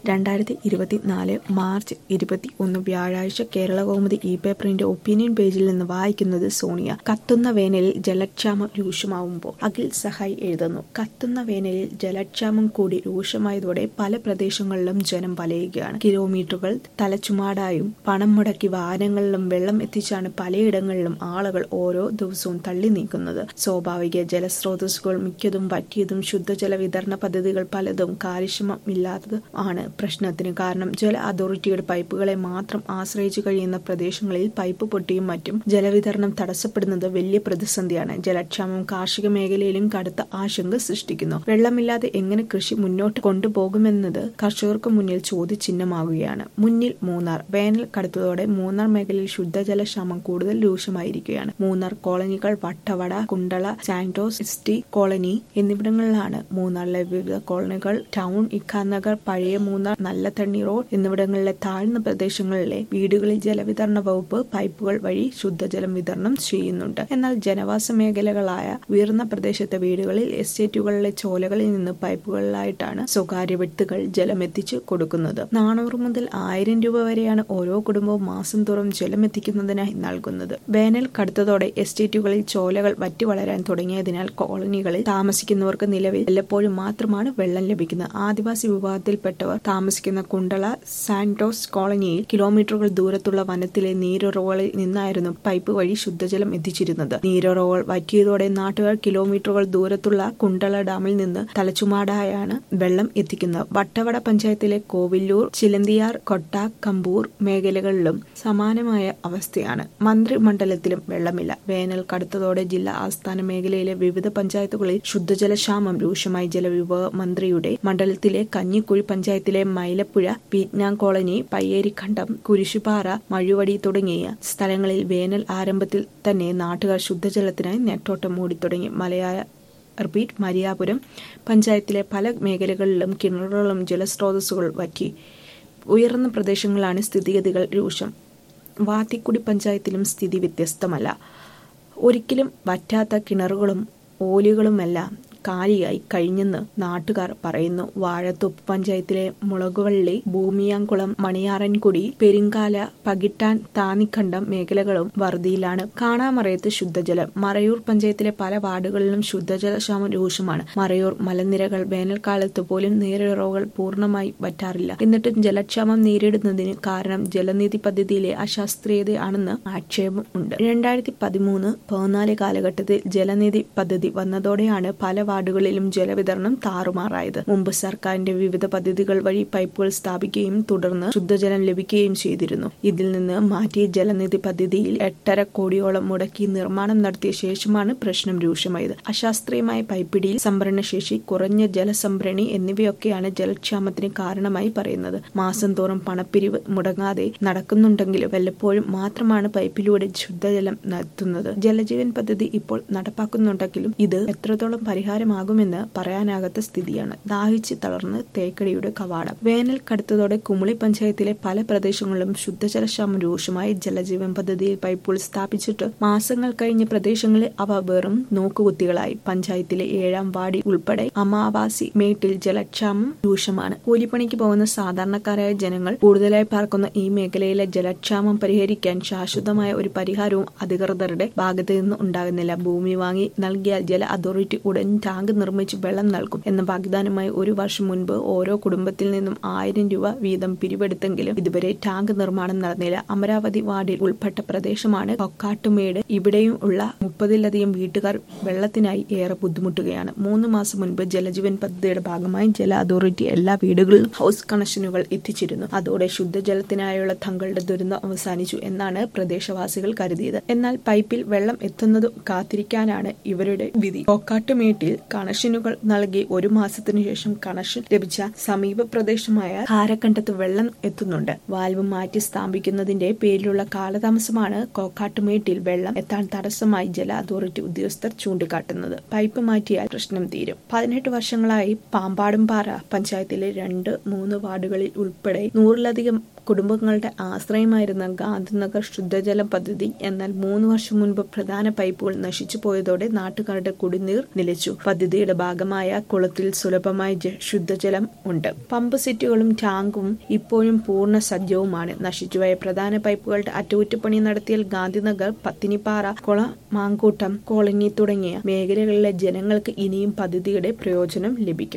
രണ്ടായിരത്തി ഇരുപത്തിനാല് മാർച്ച് ഇരുപത്തി ഒന്ന് വ്യാഴാഴ്ച കേരളകൗമുദി ഇ പേപ്പറിന്റെ ഒപ്പീനിയൻ പേജിൽ നിന്ന് വായിക്കുന്നത് സോണിയ കത്തുന്ന വേനലിൽ ജലക്ഷാമം രൂക്ഷമാവുമ്പോൾ അഖിൽ സഹായി എഴുതുന്നു കത്തുന്ന വേനലിൽ ജലക്ഷാമം കൂടി രൂക്ഷമായതോടെ പല പ്രദേശങ്ങളിലും ജനം വലയുകയാണ് കിലോമീറ്ററുകൾ തലച്ചുമാടായും പണം മുടക്കി വാഹനങ്ങളിലും വെള്ളം എത്തിച്ചാണ് പലയിടങ്ങളിലും ആളുകൾ ഓരോ ദിവസവും തള്ളി നീക്കുന്നത് സ്വാഭാവിക ജലസ്രോതസ്സുകൾ മിക്കതും വറ്റിയതും ശുദ്ധജല വിതരണ പദ്ധതികൾ പലതും കാര്യക്ഷമമില്ലാത്തത് ആണ് പ്രശ്നത്തിന് കാരണം ജല അതോറിറ്റിയുടെ പൈപ്പുകളെ മാത്രം ആശ്രയിച്ചു കഴിയുന്ന പ്രദേശങ്ങളിൽ പൈപ്പ് പൊട്ടിയും മറ്റും ജലവിതരണം തടസ്സപ്പെടുന്നത് വലിയ പ്രതിസന്ധിയാണ് ജലക്ഷാമം കാർഷിക മേഖലയിലും കടുത്ത ആശങ്ക സൃഷ്ടിക്കുന്നു വെള്ളമില്ലാതെ എങ്ങനെ കൃഷി മുന്നോട്ട് കൊണ്ടുപോകുമെന്നത് കർഷകർക്ക് മുന്നിൽ ചോദ്യചിഹ്നമാകുകയാണ് മുന്നിൽ മൂന്നാർ വേനൽ കടുത്തതോടെ മൂന്നാർ മേഖലയിൽ ശുദ്ധജല ക്ഷാമം കൂടുതൽ രൂക്ഷമായിരിക്കുകയാണ് മൂന്നാർ കോളനികൾ വട്ടവട കുണ്ടള സാന്റോസ് സിറ്റി കോളനി എന്നിവിടങ്ങളിലാണ് മൂന്നാറിലെ വിവിധ കോളനികൾ ടൗൺ ഇഖാനഗർ പഴയ മൂന്നാർ നല്ല തണ്ണി റോഡ് എന്നിവിടങ്ങളിലെ താഴ്ന്ന പ്രദേശങ്ങളിലെ വീടുകളിൽ ജലവിതരണ വകുപ്പ് പൈപ്പുകൾ വഴി ശുദ്ധജലം വിതരണം ചെയ്യുന്നുണ്ട് എന്നാൽ ജനവാസ മേഖലകളായ ഉയർന്ന പ്രദേശത്തെ വീടുകളിൽ എസ്റ്റേറ്റുകളിലെ ചോലകളിൽ നിന്ന് പൈപ്പുകളിലായിട്ടാണ് സ്വകാര്യ വ്യക്തികൾ ജലമെത്തിച്ചു കൊടുക്കുന്നത് നാനൂറ് മുതൽ ആയിരം രൂപ വരെയാണ് ഓരോ കുടുംബവും മാസം തോറും ജലമെത്തിക്കുന്നതിനായി നൽകുന്നത് വേനൽ കടുത്തതോടെ എസ്റ്റേറ്റുകളിൽ ചോലകൾ വറ്റി വളരാൻ തുടങ്ങിയതിനാൽ കോളനികളിൽ താമസിക്കുന്നവർക്ക് നിലവിൽ വല്ലപ്പോഴും മാത്രമാണ് വെള്ളം ലഭിക്കുന്നത് ആദിവാസി വിഭാഗത്തിൽപ്പെട്ടവർ താമസിക്കുന്ന കുണ്ടള സാന്റോസ് കോളനിയിൽ കിലോമീറ്ററുകൾ ദൂരത്തുള്ള വനത്തിലെ നീരുറവുകളിൽ നിന്നായിരുന്നു പൈപ്പ് വഴി ശുദ്ധജലം എത്തിച്ചിരുന്നത് നീരുറവുകൾ വറ്റിയതോടെ നാട്ടുകാർ കിലോമീറ്ററുകൾ ദൂരത്തുള്ള കുണ്ടള ഡാമിൽ നിന്ന് തലച്ചുമാടായാണ് വെള്ളം എത്തിക്കുന്നത് വട്ടവട പഞ്ചായത്തിലെ കോവില്ലൂർ ചിലന്തിയാർ കൊട്ട കമ്പൂർ മേഖലകളിലും സമാനമായ അവസ്ഥയാണ് മന്ത്രിമണ്ഡലത്തിലും വെള്ളമില്ല വേനൽ കടുത്തതോടെ ജില്ലാ ആസ്ഥാന മേഖലയിലെ വിവിധ പഞ്ചായത്തുകളിൽ ശുദ്ധജല ക്ഷാമം രൂക്ഷമായി ജലവിഭവ മന്ത്രിയുടെ മണ്ഡലത്തിലെ കഞ്ഞിക്കുഴി പഞ്ചായത്തിലെ മൈലപ്പുഴ പീറ്റ്നാം കോളനി പയ്യേരിക്കണ്ടം കുരിശുപാറ മഴുവടി തുടങ്ങിയ സ്ഥലങ്ങളിൽ വേനൽ ആരംഭത്തിൽ തന്നെ നാട്ടുകാർ ശുദ്ധജലത്തിനായി നെട്ടോട്ടം മൂടിത്തുടങ്ങി മലയാള റിപ്പീറ്റ് മരിയാപുരം പഞ്ചായത്തിലെ പല മേഖലകളിലും കിണറുകളും ജലസ്രോതസ്സുകൾ വറ്റി ഉയർന്ന പ്രദേശങ്ങളിലാണ് സ്ഥിതിഗതികൾ രൂക്ഷം വാത്തിക്കുടി പഞ്ചായത്തിലും സ്ഥിതി വ്യത്യസ്തമല്ല ഒരിക്കലും വറ്റാത്ത കിണറുകളും ഓലുകളുമെല്ലാം കാലിയായി കഴിഞ്ഞെന്ന് നാട്ടുകാർ പറയുന്നു വാഴത്തൊപ്പ് പഞ്ചായത്തിലെ മുളകുവള്ളി ഭൂമിയാംകുളം മണിയാറൻകുടി പെരിങ്കാല പകിട്ടാൻ താന്നിക്കണ്ടം മേഖലകളും വറുതിയിലാണ് കാണാമറയത്ത് ശുദ്ധജലം മറയൂർ പഞ്ചായത്തിലെ പല വാർഡുകളിലും ശുദ്ധജല ക്ഷാമം രൂക്ഷമാണ് മറയൂർ മലനിരകൾ വേനൽക്കാലത്ത് പോലും നീരുറവുകൾ പൂർണ്ണമായി വറ്റാറില്ല എന്നിട്ടും ജലക്ഷാമം നേരിടുന്നതിന് കാരണം ജലനിധി പദ്ധതിയിലെ അശാസ്ത്രീയതയാണെന്ന് ആക്ഷേപം ഉണ്ട് രണ്ടായിരത്തി പതിമൂന്ന് പതിനാല് കാലഘട്ടത്തിൽ ജലനിധി പദ്ധതി വന്നതോടെയാണ് പല വാർഡുകളിലും ജലവിതരണം താറുമാറായത് മുമ്പ് സർക്കാരിന്റെ വിവിധ പദ്ധതികൾ വഴി പൈപ്പുകൾ സ്ഥാപിക്കുകയും തുടർന്ന് ശുദ്ധജലം ലഭിക്കുകയും ചെയ്തിരുന്നു ഇതിൽ നിന്ന് മാറ്റിയ ജലനിധി പദ്ധതിയിൽ എട്ടര കോടിയോളം മുടക്കി നിർമ്മാണം നടത്തിയ ശേഷമാണ് പ്രശ്നം രൂക്ഷമായത് അശാസ്ത്രീയമായ പൈപ്പിടിയിൽ സംഭരണശേഷി കുറഞ്ഞ ജലസംഭരണി എന്നിവയൊക്കെയാണ് ജലക്ഷാമത്തിന് കാരണമായി പറയുന്നത് മാസം തോറും പണപ്പിരിവ് മുടങ്ങാതെ നടക്കുന്നുണ്ടെങ്കിലും വല്ലപ്പോഴും മാത്രമാണ് പൈപ്പിലൂടെ ശുദ്ധജലം നടത്തുന്നത് ജലജീവൻ പദ്ധതി ഇപ്പോൾ നടപ്പാക്കുന്നുണ്ടെങ്കിലും ഇത് എത്രത്തോളം പരിഹാരം പരിഹാരമാകുമെന്ന് പറയാനാകാത്ത സ്ഥിതിയാണ് ദാഹിച്ച് തളർന്ന് തേക്കടിയുടെ കവാടം വേനൽ കടുത്തതോടെ കുമളി പഞ്ചായത്തിലെ പല പ്രദേശങ്ങളിലും ശുദ്ധജലക്ഷാമം രൂക്ഷമായി ജലജീവൻ പദ്ധതിയിൽ പൈപ്പുകൾ സ്ഥാപിച്ചിട്ട് മാസങ്ങൾ കഴിഞ്ഞ പ്രദേശങ്ങളിൽ അവ വെറും നോക്കുകുത്തികളായി പഞ്ചായത്തിലെ ഏഴാം വാർഡിൽ ഉൾപ്പെടെ അമാവാസി മേട്ടിൽ ജലക്ഷാമം രൂക്ഷമാണ് കൂലിപ്പണിക്ക് പോകുന്ന സാധാരണക്കാരായ ജനങ്ങൾ കൂടുതലായി പാർക്കുന്ന ഈ മേഖലയിലെ ജലക്ഷാമം പരിഹരിക്കാൻ ശാശ്വതമായ ഒരു പരിഹാരവും അധികൃതരുടെ ഭാഗത്തു നിന്ന് ഉണ്ടാകുന്നില്ല ഭൂമി വാങ്ങി നൽകിയാൽ ജല അതോറിറ്റി ഉടൻ ടാങ്ക് നിർമ്മിച്ച് വെള്ളം നൽകും എന്ന വാഗ്ദാനമായി ഒരു വർഷം മുൻപ് ഓരോ കുടുംബത്തിൽ നിന്നും ആയിരം രൂപ വീതം പിരിവെടുത്തെങ്കിലും ഇതുവരെ ടാങ്ക് നിർമ്മാണം നടന്നില്ല അമരാവതി വാർഡിൽ ഉൾപ്പെട്ട പ്രദേശമാണ് കൊക്കാട്ടുമേട് ഇവിടെയും ഉള്ള മുപ്പതിലധികം വീട്ടുകാർ വെള്ളത്തിനായി ഏറെ ബുദ്ധിമുട്ടുകയാണ് മൂന്ന് മാസം മുൻപ് ജലജീവൻ പദ്ധതിയുടെ ഭാഗമായി ജല അതോറിറ്റി എല്ലാ വീടുകളിലും ഹൗസ് കണക്ഷനുകൾ എത്തിച്ചിരുന്നു അതോടെ ശുദ്ധജലത്തിനായുള്ള തങ്ങളുടെ ദുരന്തം അവസാനിച്ചു എന്നാണ് പ്രദേശവാസികൾ കരുതിയത് എന്നാൽ പൈപ്പിൽ വെള്ളം എത്തുന്നത് കാത്തിരിക്കാനാണ് ഇവരുടെ വിധി കൊക്കാട്ടുമേട്ടിൽ കണക്ഷനുകൾ നൽകി ഒരു മാസത്തിനു ശേഷം കണക്ഷൻ ലഭിച്ച സമീപ പ്രദേശമായ കാരക്കണ്ടത്ത് വെള്ളം എത്തുന്നുണ്ട് വാൽവ് മാറ്റി സ്ഥാപിക്കുന്നതിന്റെ പേരിലുള്ള കാലതാമസമാണ് കോക്കാട്ടുമേട്ടിൽ വെള്ളം എത്താൻ തടസ്സമായി ജല അതോറിറ്റി ഉദ്യോഗസ്ഥർ ചൂണ്ടിക്കാട്ടുന്നത് പൈപ്പ് മാറ്റിയാൽ പ്രശ്നം തീരും പതിനെട്ട് വർഷങ്ങളായി പാമ്പാടുംപാറ പഞ്ചായത്തിലെ രണ്ട് മൂന്ന് വാർഡുകളിൽ ഉൾപ്പെടെ നൂറിലധികം കുടുംബങ്ങളുടെ ആശ്രയമായിരുന്ന ഗാന്ധിനഗർ ശുദ്ധജല പദ്ധതി എന്നാൽ മൂന്ന് വർഷം മുൻപ് പ്രധാന പൈപ്പുകൾ നശിച്ചു പോയതോടെ നാട്ടുകാരുടെ കുടിനീർ നിലച്ചു പദ്ധതിയുടെ ഭാഗമായ കുളത്തിൽ സുലഭമായ ജ- ശുദ്ധജലം ഉണ്ട് പമ്പ് സെറ്റുകളും ടാങ്കും ഇപ്പോഴും പൂർണ്ണ സജ്ജവുമാണ് നശിച്ചുപോയ പ്രധാന പൈപ്പുകളുടെ അറ്റകുറ്റപ്പണി നടത്തിയാൽ ഗാന്ധിനഗർ പത്തിനിപ്പാറ കൊള മാങ്കൂട്ടം കോളനി തുടങ്ങിയ മേഖലകളിലെ ജനങ്ങൾക്ക് ഇനിയും പദ്ധതിയുടെ പ്രയോജനം ലഭിക്കും